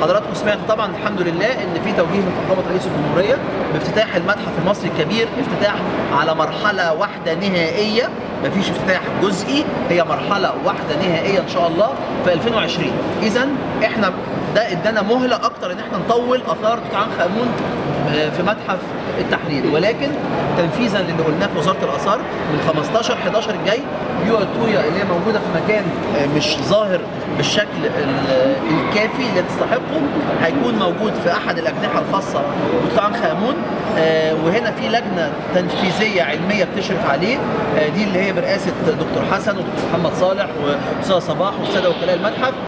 حضراتكم سمعتوا طبعا الحمد لله ان في توجيه من فخامه رئيس الجمهوريه بافتتاح المتحف المصري الكبير افتتاح على مرحله واحده نهائيه مفيش افتتاح جزئي هي مرحله واحده نهائيه ان شاء الله في 2020 اذا احنا ده ادانا مهله اكتر ان احنا نطول اثار توت عنخ امون في متحف التحرير ولكن تنفيذا للي قلناه في وزاره الاثار من 15 11 الجاي بيو تويا اللي هي موجوده في مكان مش ظاهر بالشكل ال- الكافي اللي تستحقه هيكون موجود في احد الاجنحه الخاصه بتوت عنخ امون آه، وهنا في لجنه تنفيذيه علميه بتشرف عليه آه، دي اللي هي برئاسه دكتور حسن ودكتور محمد صالح واستاذ صباح والساده وكلاء المتحف